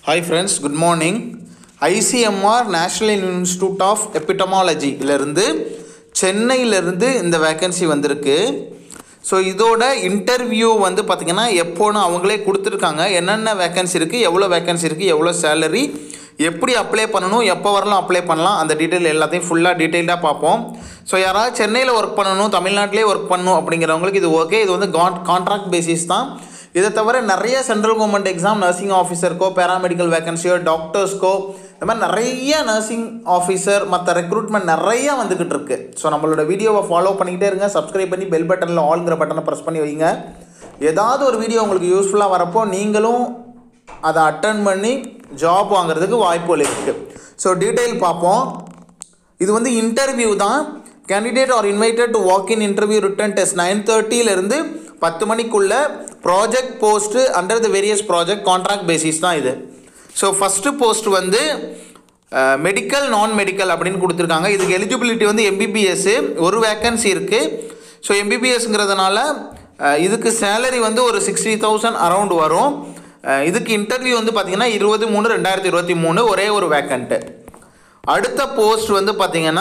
hi friends good morning ICMR national institute of எபிட்டமாலஜியிலேருந்து சென்னையிலேருந்து இந்த வேக்கன்சி வந்திருக்கு ஸோ இதோட இன்டர்வியூ வந்து பார்த்திங்கன்னா எப்போன்னு அவங்களே கொடுத்துருக்காங்க என்னென்ன வேக்கன்சி இருக்குது எவ்வளோ வேக்கன்சி இருக்குது எவ்வளோ சேலரி எப்படி அப்ளை பண்ணணும் எப்போ வரலாம் அப்ளை பண்ணலாம் அந்த டீட்டெயில் எல்லாத்தையும் ஃபுல்லாக டீட்டெயில்டாக பார்ப்போம் ஸோ யாராவது சென்னையில் ஒர்க் பண்ணணும் தமிழ்நாட்டிலே ஒர்க் பண்ணணும் அப்படிங்கிறவங்களுக்கு இது ஓகே இது வந்து கான் கான்ட்ராக்ட் பேசிஸ் தான் இதை தவிர நிறைய சென்ட்ரல் கவர்மெண்ட் எக்ஸாம் நர்சிங் ஆஃபீஸருக்கோ பேராமெடிக்கல் வேகன்சியோ டாக்டர்ஸ்க்கோ இந்த மாதிரி நிறைய நர்சிங் ஆஃபீஸர் மற்ற ரெக்ரூட்மெண்ட் நிறைய வந்துக்கிட்டு இருக்கு ஸோ நம்மளோட வீடியோவை ஃபாலோ பண்ணிக்கிட்டே இருங்க சப்ஸ்கிரைப் பண்ணி பெல் பட்டனில் ஆல்ங்கிற பட்டனை ப்ரெஸ் பண்ணி வைங்க ஏதாவது ஒரு வீடியோ உங்களுக்கு யூஸ்ஃபுல்லாக வரப்போ நீங்களும் அதை அட்டன் பண்ணி ஜாப் வாங்குறதுக்கு வாய்ப்புகள் இருக்குது ஸோ டீட்டெயில் பார்ப்போம் இது வந்து இன்டர்வியூ தான் candidate are invited to walk in interview written test nine தேர்ட்டியிலேருந்து பத்து மணிக்குள்ள project post under the various project contract basis தான் இது ஸோ ஃபஸ்ட்டு போஸ்ட் வந்து மெடிக்கல் நான் மெடிக்கல் அப்படின்னு கொடுத்துருக்காங்க இதுக்கு எலிஜிபிலிட்டி வந்து எம்பிபிஎஸ்ஸு ஒரு வேக்கன்சி இருக்குது ஸோ எம்பிபிஎஸ்ங்கிறதுனால இதுக்கு சேலரி வந்து ஒரு சிக்ஸ்டி தௌசண்ட் அரவுண்ட் வரும் அஹ் இதுக்கு இன்டர்வியூ வந்து பார்த்திங்கன்னா இருபது மூணு ரெண்டாயிரத்தி இருபத்தி மூணு ஒரே ஒரு வேக்கண்ட்டு அடுத்த போஸ்ட் வந்து பார்த்திங்கன்னா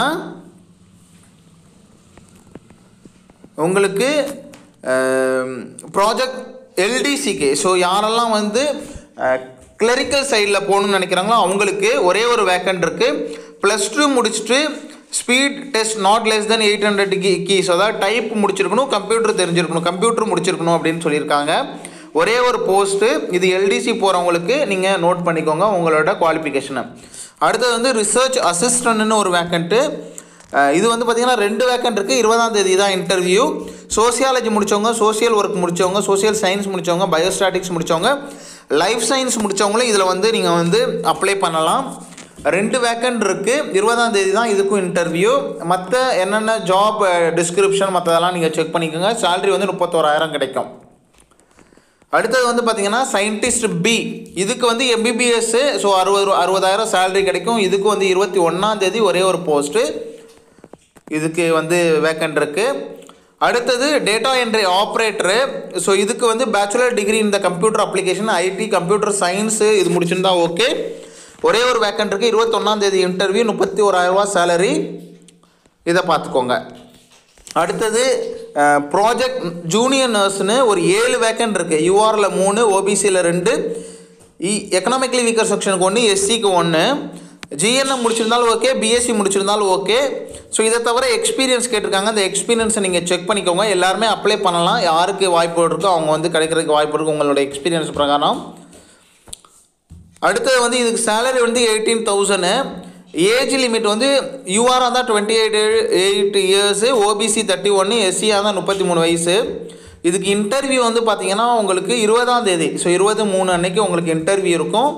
உங்களுக்கு ப்ராஜெக்ட் எல்டிசிக்கு ஸோ யாரெல்லாம் வந்து கிளரிக்கல் சைடில் போகணும்னு நினைக்கிறாங்களோ அவங்களுக்கு ஒரே ஒரு வேக்கண்ட் இருக்குது ப்ளஸ் டூ முடிச்சுட்டு speed test not less than eight hundred key keys அதாவது டைப் முடிச்சிருக்கணும் கம்ப்யூட்டர் தெரிஞ்சிருக்கணும் கம்ப்யூட்டர் முடிச்சிருக்கணும் அப்படின்னு சொல்லியிருக்காங்க ஒரே ஒரு போஸ்ட்டு இது எல்டிசி போகிறவங்களுக்கு நீங்கள் நோட் பண்ணிக்கோங்க உங்களோட குவாலிஃபிகேஷனை அடுத்தது வந்து ரிசர்ச் அசிஸ்டன்ட்னு ஒரு வேக்கண்ட்டு இது வந்து பார்த்திங்கன்னா ரெண்டு வேக்கண்ட் இருக்குது இருபதாம் தேதி தான் இன்டர்வியூ சோசியாலஜி முடித்தவங்க சோசியல் ஒர்க் முடித்தவங்க சோசியல் சயின்ஸ் முடித்தவங்க பயோஸ்டாட்டிக்ஸ் முடித்தவங்க லைஃப் சயின்ஸ் முடித்தவங்களும் இதில் வந்து நீங்கள் வந்து அப்ளை பண்ணலாம் ரெண்டு வேக்கண்ட் இருக்குது இருபதாம் தேதி தான் இதுக்கும் இன்டர்வியூ மற்ற என்னென்ன ஜாப் டிஸ்கிரிப்ஷன் மற்றதெல்லாம் நீங்கள் செக் பண்ணிக்கோங்க சேலரி வந்து முப்பத்தோராயிரம் கிடைக்கும் அடுத்தது வந்து பார்த்தீங்கன்னா சயின்டிஸ்ட் பி இதுக்கு வந்து எம்பிபிஎஸ்ஸு ஸோ அறுபது ரூ- அறுபதாயிரம் சேலரி கிடைக்கும் இதுக்கு வந்து இருபத்தி ஒன்றாம் தேதி ஒரே ஒரு போஸ்ட்டு இதுக்கு வந்து வேக்கண்ட் இருக்குது அடுத்தது டேட்டா என்ட்ரி ஆப்ரேட்டரு ஸோ இதுக்கு வந்து பேச்சுலர் டிகிரி இந்த computer application IT computer science இது முடிச்சிருந்தா ஓகே ஒரே ஒரு வேக்கண்ட் இருக்குது இருபத்தொன்னாம் தேதி இன்டர்வியூ முப்பத்தி ஓராயிரரூவா சேலரி இதை பார்த்துக்கோங்க அடுத்தது ப்ராஜெக்ட் ஜூனியர் நர்ஸ்னு ஒரு ஏழு வேக்கண்ட் இருக்குது யூஆரில் மூணு ஓபிசியில் ரெண்டு இ எக்கனாமிக்கலி வீக்கர் செக்ஷனுக்கு ஒன்று எஸ்சிக்கு ஒன்று ஜிஎன்எம் முடிச்சிருந்தாலும் ஓகே பிஎஸ்சி முடிச்சிருந்தாலும் ஓகே ஸோ இதை தவிர எக்ஸ்பீரியன்ஸ் கேட்டிருக்காங்க அந்த எக்ஸ்பீரியன்ஸை நீங்கள் செக் பண்ணிக்கோங்க எல்லாருமே அப்ளை பண்ணலாம் யாருக்கு வாய்ப்பு இருக்கோ அவங்க வந்து கிடைக்கிறதுக்கு வாய்ப்பு இருக்குது உங்களோட எக்ஸ்பீரியன்ஸ் பிரகாரம் அடுத்தது வந்து இதுக்கு சேலரி வந்து எயிட்டீன் தௌசண்ட் ஏஜ் லிமிட் வந்து யூஆராக தான் twenty eight eight years OBC thirty ஒன்று எஸ்சியாக தான் முப்பத்தி மூணு வயசு இதுக்கு இன்டர்வியூ வந்து பார்த்தீங்கன்னா உங்களுக்கு இருபதாம் தேதி ஸோ இருபது மூணு அன்னைக்கு உங்களுக்கு இன்டர்வியூ இருக்கும்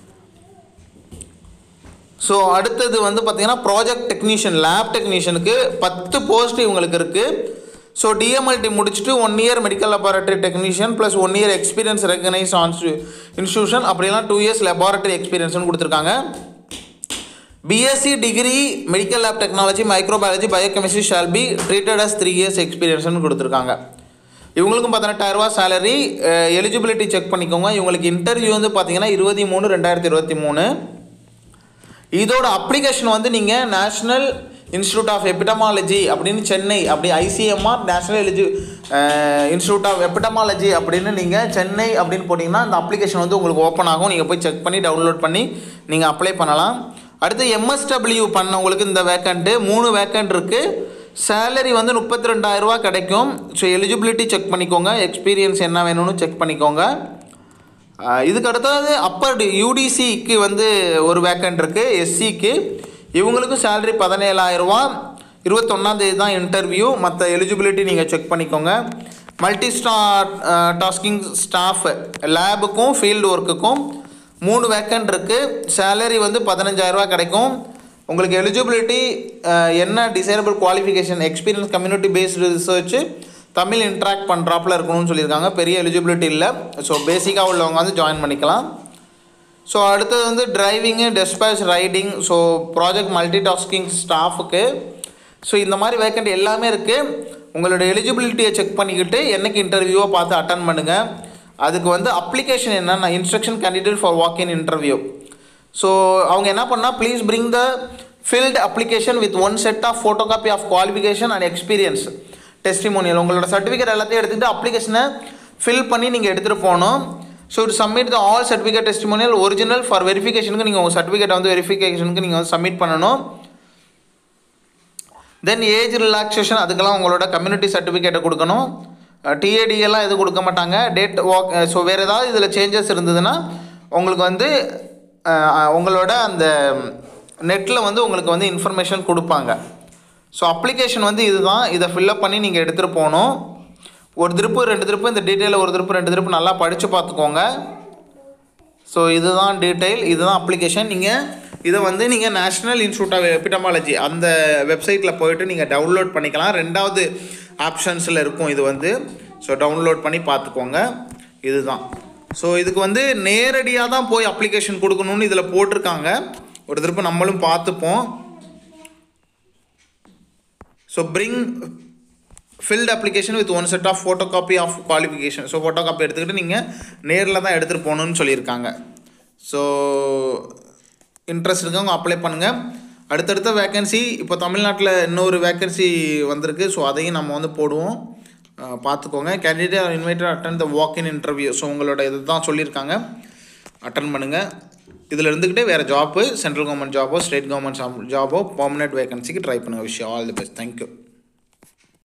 ஸோ அடுத்தது வந்து பார்த்தீங்கன்னா ப்ராஜெக்ட் டெக்னீஷியன் லேப் டெக்னீஷியனுக்கு பத்து போஸ்ட் இவங்களுக்கு இருக்குது ஸோ டிஎம்எல்டி முடிச்சுட்டு one year medical laboratory technician plus one year experience recognise institution அப்படிலாம் டூ இயர்ஸ் லெபார்ட்டரி எக்ஸ்பீரியன்ஸ்னு கொடுத்துருக்காங்க BSc degree medical lab technology microbiology biochemistry shall be treated as three years எக்ஸ்பீரியன்ஸ்னு கொடுத்துருக்காங்க இவங்களுக்கும் பதினெட்டாயிரரூவா சேலரி எலிஜிபிலிட்டி செக் பண்ணிக்கோங்க இவங்களுக்கு interview வந்து பார்த்தீங்கன்னா இருபத்தி மூணு ரெண்டாயிரத்தி இருபத்தி மூணு இதோட அப்ளிகேஷன் வந்து நீங்கள் நேஷ்னல் இன்ஸ்டியூட் ஆஃப் எபிடமாலஜி அப்படின்னு சென்னை அப்படி ஐசிஎம்ஆர் நேஷ்னல் எலிஜி இன்ஸ்டியூட் ஆஃப் எபிடமாலஜி அப்படின்னு நீங்கள் சென்னை அப்படின்னு போட்டிங்கன்னா இந்த அப்ளிகேஷன் வந்து உங்களுக்கு ஓப்பன் ஆகும் நீங்கள் போய் செக் பண்ணி டவுன்லோட் பண்ணி நீங்கள் அப்ளை பண்ணலாம் அடுத்து எம்எஸ்டபிள்யூ பண்ணவங்களுக்கு இந்த வேக்கண்ட்டு மூணு வேக்கண்ட் இருக்குது சேலரி வந்து முப்பத்தி ரெண்டாயிரரூவா கிடைக்கும் ஸோ எலிஜிபிலிட்டி செக் பண்ணிக்கோங்க எக்ஸ்பீரியன்ஸ் என்ன வேணும்னு செக் பண்ணிக்கோங்க ஆஹ் இதுக்கு அடுத்தது அப்பர் யூடிசிக்கு வந்து ஒரு வேக்கண்ட் இருக்குது எஸ்சிக்கு இவங்களுக்கும் சேலரி பதினேழாயிரரூவா இருபத்தொன்னாந்தேதி தான் இன்டர்வியூ மற்ற எலிஜிபிலிட்டி நீங்கள் செக் பண்ணிக்கோங்க மல்டி ஸ்டா டாஸ்கிங் ஸ்டாஃப் லேபுக்கும் ஃபீல்டு ஒர்க்குக்கும் மூணு வேக்கண்ட் இருக்குது சேலரி வந்து பதினஞ்சாயிரரூவா கிடைக்கும் உங்களுக்கு எலிஜிபிலிட்டி என்ன desirable qualification experience community based research Tamil interact பண்ணுறாப்புல இருக்கணும்னு சொல்லியிருக்காங்க பெரிய எலிஜிபிலிட்டி இல்லை ஸோ பேசிக்காக உள்ளவங்க வந்து ஜாயின் பண்ணிக்கலாம் ஸோ அடுத்தது வந்து driving despatch riding so project multi tasking ஸ்டாஃபுக்கு ஸோ இந்த மாதிரி வேக்கண்ட் எல்லாமே இருக்குது உங்களோட எலிஜிபிலிட்டியை செக் பண்ணிக்கிட்டு என்னைக்கு இன்டர்வியூவை பார்த்து அட்டன் பண்ணுங்கள் அதுக்கு வந்து அப்ளிகேஷன் என்னன்னா instruction candidate for walk in interview so அவங்க என்ன பண்ணால் please bring the filled application with one set of photo copy of qualification and experience testimonial உங்களோட சர்டிஃபிகேட் எல்லாத்தையும் எடுத்துகிட்டு அப்ளிகேஷனை ஃபில் பண்ணி நீங்கள் எடுத்துகிட்டு போகணும் so to submit the all certificate testimonial original for வெரிஃபிகேஷனுக்கு நீங்கள் உங்கள் சர்டிஃபிகேட்டை வந்து வெரிஃபிகேஷனுக்கு நீங்கள் வந்து சப்மிட் பண்ணணும் தென் ஏஜ் ரிலாக்ஸேஷன் அதுக்கெல்லாம் உங்களோட கம்யூனிட்டி சர்டிஃபிகேட்டை கொடுக்கணும் டிஏடி எல்லாம் எதுவும் கொடுக்க மாட்டாங்க டேட் வாக் ஸோ வேறு ஏதாவது இதில் சேஞ்சஸ் இருந்ததுன்னா உங்களுக்கு வந்து அஹ், உங்களோட அந்த நெட்டில் வந்து உங்களுக்கு வந்து இன்ஃபர்மேஷன் கொடுப்பாங்க ஸோ அப்ளிகேஷன் வந்து இதுதான் இதை ஃபில்லப் பண்ணி நீங்கள் எடுத்துகிட்டு போகணும் ஒரு திருப்பு ரெண்டு திருப்பு இந்த டீட்டெயிலை ஒரு திருப்பு ரெண்டு திருப்பு நல்லா படித்து பார்த்துக்கோங்க ஸோ இதுதான் டீட்டெயில் இதுதான் அப்ளிகேஷன் நீங்கள் இதை வந்து நீங்கள் நேஷ்னல் இன்ஸ்டியூட் ஆஃப் எபிடமாலஜி அந்த வெப்சைட்டில் போயிட்டு நீங்கள் டவுன்லோட் பண்ணிக்கலாம் ரெண்டாவது ஆப்ஷன்ஸில் இருக்கும் இது வந்து ஸோ டவுன்லோட் பண்ணி பார்த்துக்கோங்க இதுதான் ஸோ இதுக்கு வந்து நேரடியாக தான் போய் அப்ளிகேஷன் கொடுக்கணும்னு இதில் போட்டிருக்காங்க ஒரு திருப்ப நம்மளும் பார்த்துப்போம் so bring filled application with one set of photo copy of qualification so photo copy எடுத்துக்கிட்டு நீங்கள் நேரில் தான் எடுத்துகிட்டு போகணுன்னு சொல்லியிருக்காங்க ஸோ இன்ட்ரெஸ்ட் இருக்கவங்க அப்ளை பண்ணுங்கள் அடுத்தடுத்த வேக்கன்சி இப்போ தமிழ்நாட்டில் இன்னொரு வேக்கன்சி வந்திருக்கு ஸோ அதையும் நம்ம வந்து போடுவோம் அஹ் பார்த்துக்கோங்க candidate invited attend the walk in interview so உங்களோட இது தான் சொல்லியிருக்காங்க அட்டன் பண்ணுங்கள் இதில் இருந்துக்கிட்டே வேறு ஜாப்பு சென்ட்ரல் கவர்மெண்ட் ஜாபோ ஸ்டேட் கவர்மெண்ட் ஜாபோ பர்மனெண்ட் வேகன்சிக்கு ட்ரை பண்ணுங்கள் விஷயம் ஆல் தி பெஸ்ட் தேங்க்யூ